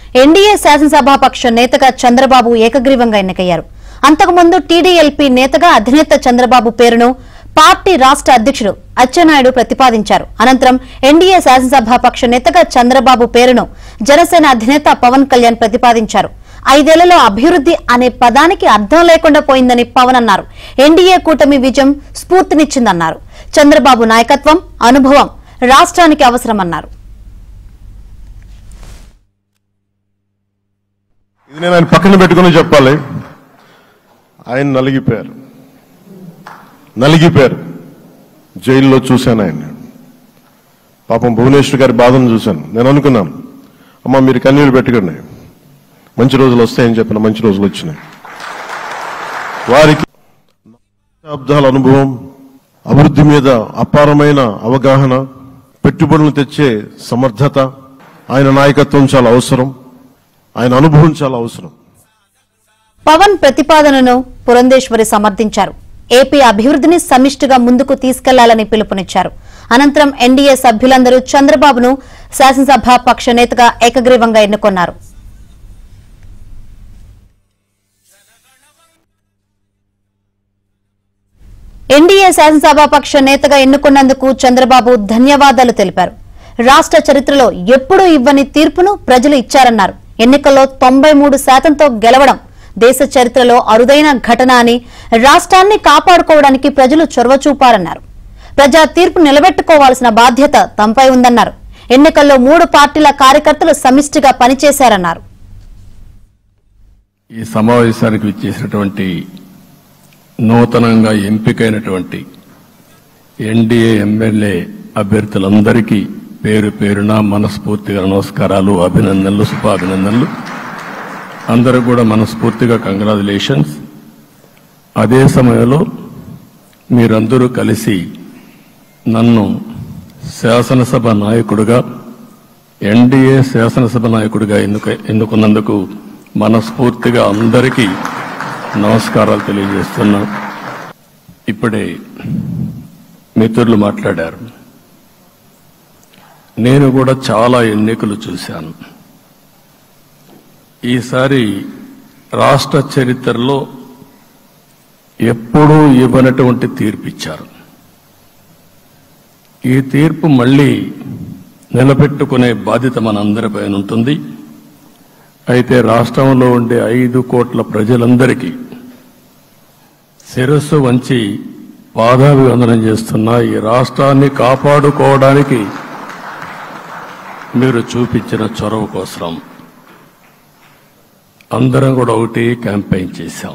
NDA శాసనసభాపక్ష నేతగా చంద్రబాబు ఏకగ్రీవంగా ఎన్నికయ్యారు అంతకుముందు టీడీఎల్పీ నేతగా అధినేత చంద్రబాబు పేరును పార్టీ రాష్ట్ర అధ్యక్షుడు అచ్చెన్నాయుడు ప్రతిపాదించారు అనంతరం ఎన్డీఏ శాసనసభాపక్ష నేతగా చంద్రబాబు పేరును జనసేన అధినేత పవన్ కళ్యాణ్ ప్రతిపాదించారు ఐదేళ్లలో అభివృద్ధి అనే పదానికి అర్థం లేకుండా పోయిందని పవన్ అన్నారు ఎన్డీఏ కూటమి విజయం స్ఫూర్తినిచ్చిందన్నారు చంద్రబాబు నాయకత్వం అనుభవం రాష్ట్రానికి అవసరమన్నారు ఇది నేను ఆయన పక్కన పెట్టుకుని చెప్పాలి ఆయన నలిగిపోయారు నలిగిపోయారు జైల్లో చూశాను ఆయన పాపం భువనేశ్వర్ గారి బాధను చూశాను నేను అనుకున్నాను అమ్మ మీరు కన్నీళ్ళు పెట్టుకోండి మంచి రోజులు వస్తాయని చెప్పిన మంచి రోజులు వచ్చినాయి వారికి శతాబ్దాల అనుభవం అభివృద్ధి మీద అపారమైన అవగాహన పెట్టుబడులు తెచ్చే సమర్థత ఆయన నాయకత్వం చాలా అవసరం ఆయన అనుభవం చాలా అవసరం పవన్ ప్రతిపాదనను పురంధేశ్వరి సమర్థించారు ఏపీ అభివృద్ధిని సమిష్టిగా ముందుకు తీసుకెళ్లాలని పిలుపునిచ్చారు అనంతరం ఎన్డీఏ సభ్యులందరూ చంద్రబాబును శాసనసభ పక్ష నేతగా ఏకగ్రీవంగా ఎన్నుకున్నారు ఎన్డీఏ శాసనసభాపక్ష నేతగా ఎన్నుకున్నందుకు చంద్రబాబు ధన్యవాదాలు తెలిపారు రాష్ట్ర చరిత్రలో ఎప్పుడూ ఇవ్వని తీర్పును ప్రజలు ఇచ్చారన్నారు ఎన్నికల్లో తొంభై మూడు శాతంతో గెలవడం దేశ చరిత్రలో అరుదైన ఘటన అని రాష్ట్రాన్ని కాపాడుకోవడానికి ప్రజలు చొరవ చూపారన్నారు ప్రజా తీర్పు నిలబెట్టుకోవాల్సిన బాధ్యత తమపై ఉందన్నారు ఎన్నికల్లో మూడు పార్టీల కార్యకర్తలు సమిష్టిగా పనిచేశారన్నారు ఈ సమావేశానికి విచ్చేసినటువంటి నూతనంగా ఎంపికైనటువంటి ఎన్డీఏ ఎమ్మెల్యే అభ్యర్థులందరికీ పేరు పేరున మనస్ఫూర్తిగా నమస్కారాలు అభినందనలు శుభాభినందనలు అందరూ కూడా మనస్ఫూర్తిగా కంగ్రాచులేషన్స్ అదే సమయంలో మీరందరూ కలిసి నన్ను శాసనసభ నాయకుడిగా ఎన్డీఏ శాసనసభ నాయకుడిగా ఎన్నుక ఎన్నుకున్నందుకు మనస్ఫూర్తిగా అందరికీ నమస్కారాలు తెలియజేస్తున్నా ఇప్పుడే మిత్రులు మాట్లాడారు నేను కూడా చాలా ఎన్నికలు చూశాను ఈసారి రాష్ట్ర చరిత్రలో ఎప్పుడూ ఇవ్వనటువంటి తీర్పు ఇచ్చారు ఈ తీర్పు మళ్ళీ నిలబెట్టుకునే బాధ్యత మనందరిపైన ఉంటుంది అయితే రాష్ట్రంలో ఉండే ఐదు కోట్ల ప్రజలందరికీ శిరస్సు వంచి పాదాభివందనం చేస్తున్న ఈ రాష్ట్రాన్ని కాపాడుకోవడానికి మీరు చూపించిన చొరవ కోసం అందరం కూడా ఒకటి క్యాంపెయిన్ చేశాం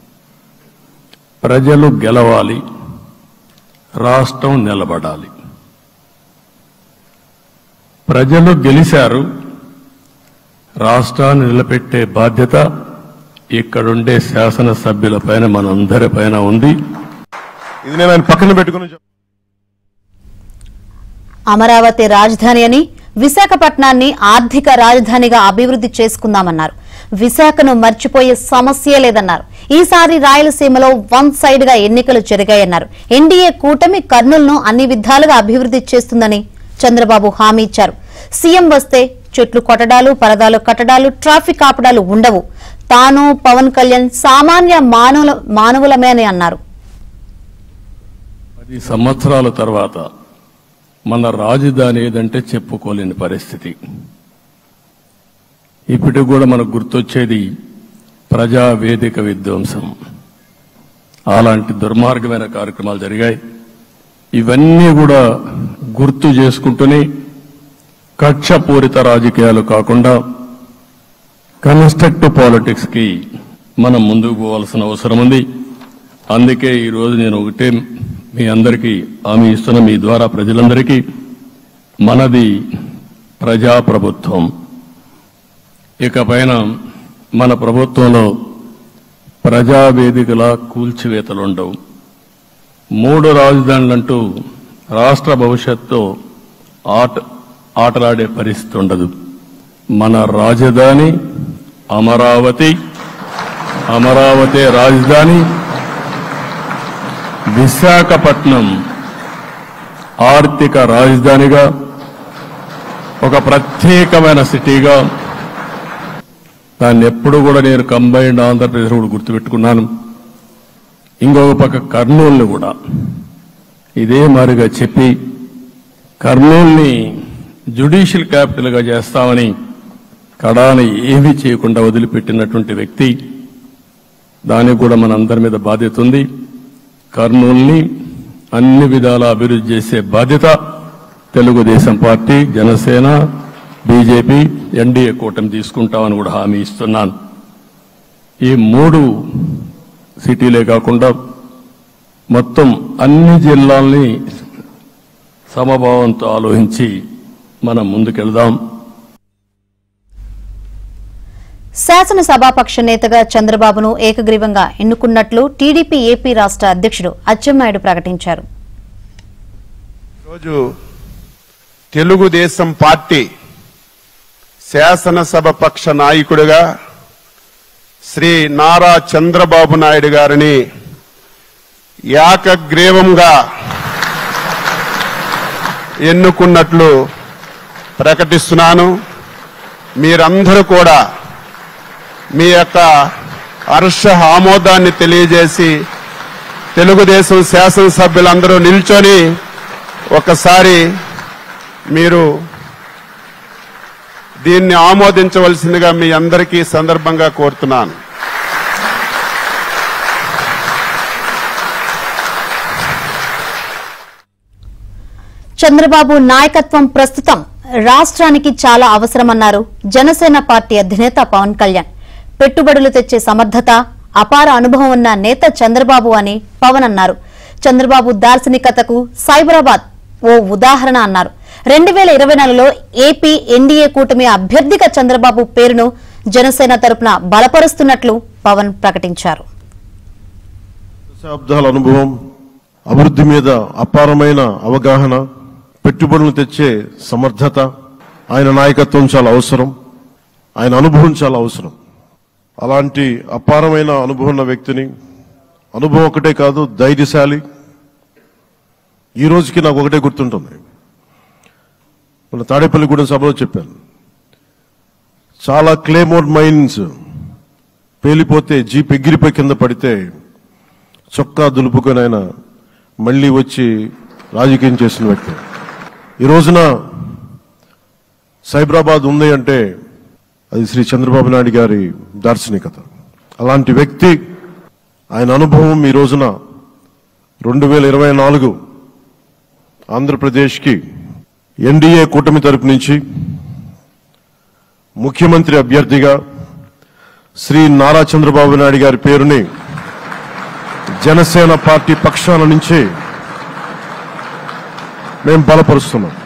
ప్రజలు గెలవాలి రాష్ట్రం నిలబడాలి ప్రజలు గెలిచారు రాష్ట్రాన్ని నిలబెట్టే బాధ్యత ఇక్కడుండే శాసనసభ్యులపైన మనందరిపైన ఉంది ఇది నేను ఆయన పక్కన పెట్టుకుని చెప్పాలి అమరావతి రాజధాని అని విశాఖపట్నాన్ని ఆర్థిక రాజధానిగా అభివృద్ధి చేసుకుందామన్నారు విశాఖను మర్చిపోయే సమస్యే లేదన్నారు ఈసారి రాయలసీమలో వన్ సైడ్ గా ఎన్నికలు జరిగాయన్నారు ఎన్డీఏ కూటమి కర్నూలును అన్ని విధాలుగా అభివృద్ధి చేస్తుందని చంద్రబాబు హామీ ఇచ్చారు సీఎం వస్తే చెట్లు కొట్టడాలు పరదాలు కట్టడాలు ట్రాఫిక్ ఆపడాలు ఉండవు తాను పవన్ కళ్యాణ్ సామాన్య మానవుల మానవులమే అని అన్నారు పది సంవత్సరాల తర్వాత మన రాజధాని ఏదంటే చెప్పుకోలేని పరిస్థితి ఇప్పటికి కూడా మనకు గుర్తొచ్చేది ప్రజా వేదిక విధ్వంసం అలాంటి దుర్మార్గమైన కార్యక్రమాలు జరిగాయి ఇవన్నీ కూడా గుర్తు చేసుకుంటూనే కక్షపూరిత రాజకీయాలు కాకుండా కన్స్ట్రక్టివ్ పాలిటిక్స్ కి మనం ముందుకు పోవాల్సిన అవసరం ఉంది అందుకే ఈ రోజు నేను ఒకటే మీ అందరికీ హామీ ఇస్తున్న మీ ద్వారా ప్రజలందరికీ మనది ప్రజాప్రభుత్వం ఇకపైన మన ప్రభుత్వంలో ప్రజావేదికల కూల్చివేతలు ఉండవు మూడు రాజధానులంటూ రాష్ట్ర భవిష్యత్తు ఆట ఆటలాడే పరిస్థితి ఉండదు మన రాజధాని అమరావతి అమరావతి రాజధాని విశాఖపట్నం ఆర్థిక రాజధానిగా ఒక ప్రత్యేకమైన సిటీగా దాన్ని ఎప్పుడు కూడా నేను కంబైన్డ్ ఆంధ్రప్రదేశ్ కూడా గుర్తుపెట్టుకున్నాను ఇంకొక పక్క కర్నూలుని కూడా ఇదే మాదిరిగా చెప్పి కర్నూలుని జ్యుడిషియల్ క్యాపిటల్గా చేస్తామని కడాని ఏమీ చేయకుండా వదిలిపెట్టినటువంటి వ్యక్తి దానికి కూడా మన అందరి మీద బాధ్యత ఉంది కర్నూలుని అన్ని విధాల అభివృద్ధి చేసే బాధ్యత Telugu Desam party Janasena BJP NDA కూటమి తీసుకుంటామని కూడా హామీ ఇస్తున్నాను ఈ మూడు సిటీలే కాకుండా మొత్తం అన్ని జిల్లాల్ని సమభావంతో ఆలోచించి మనం ముందుకెళ్దాం శాసనసభాపక్ష నేతగా చంద్రబాబును ఏకగ్రీవంగా ఎన్నుకున్నట్లు టీడీపీ ఏపీ రాష్ట్ర అధ్యక్షుడు అచ్చెన్నాయుడు ప్రకటించారు ఈరోజు తెలుగుదేశం పార్టీ శాసనసభ పక్ష నాయకుడిగా శ్రీ నారా చంద్రబాబు నాయుడు గారిని ఏకగ్రీవంగా ఎన్నుకున్నట్లు ప్రకటిస్తున్నాను మీరందరూ కూడా మీ యొక్క హర్ష ఆమోదాన్ని తెలియజేసి తెలుగుదేశం శాసనసభ్యులందరూ నిల్చొని ఒకసారి మీరు దీన్ని ఆమోదించవలసిందిగా మీ అందరికీ ఈ సందర్భంగా కోరుతున్నాను చంద్రబాబు నాయకత్వం ప్రస్తుతం రాష్ట్రానికి చాలా అవసరమన్నారు జనసేన పార్టీ అధినేత పవన్ కళ్యాణ్ పెట్టుబడులు తెచ్చే సమర్థత అపార అనుభవం ఉన్న నేత చంద్రబాబు అని పవన్ అన్నారు చంద్రబాబు దార్శనికతకు సైబరాబాద్ ఓ ఉదాహరణ అన్నారు రెండు వేల ఇరవై నాలుగులో ఏపీ ఎన్డీఏ కూటమి అభ్యర్థిగా చంద్రబాబు పేరును జనసేన తరపున బలపరుస్తున్నట్లు పవన్ ప్రకటించారు దశాబ్దాల అనుభవం అభివృద్ధి మీద అపారమైన అవగాహన పెట్టుబడులు తెచ్చే సమర్థత ఆయన నాయకత్వం చాలా అవసరం ఆయన అనుభవం చాలా అవసరం అలాంటి అపారమైన అనుభవం ఉన్న వ్యక్తిని అనుభవం ఒకటే కాదు ధైర్యశాలి ఈ రోజుకి నాకు ఒకటే గుర్తుంటుంది మన తాడేపల్లిగూడెం సభలో చెప్పాను చాలా క్లేమోర్ మైన్స్ పేలిపోతే జీప్ ఎగిరిపోయి కింద పడితే చొక్కా దులుపుకొని ఆయన మళ్ళీ వచ్చి రాజకీయం చేసిన వ్యక్తి ఈ రోజున సైబరాబాద్ ఉంది అంటే అది శ్రీ చంద్రబాబు నాయుడు గారి దార్శనికత అలాంటి వ్యక్తి ఆయన అనుభవం ఈ రోజున రెండు వేల ఇరవై నాలుగు ఆంధ్రప్రదేశ్కి ఎన్డీఏ కూటమి తరపు నుంచి ముఖ్యమంత్రి అభ్యర్థిగా శ్రీ నారా చంద్రబాబు నాయుడు గారి పేరుని జనసేన పార్టీ పక్షాల నుంచి మేము బలపరుస్తున్నాం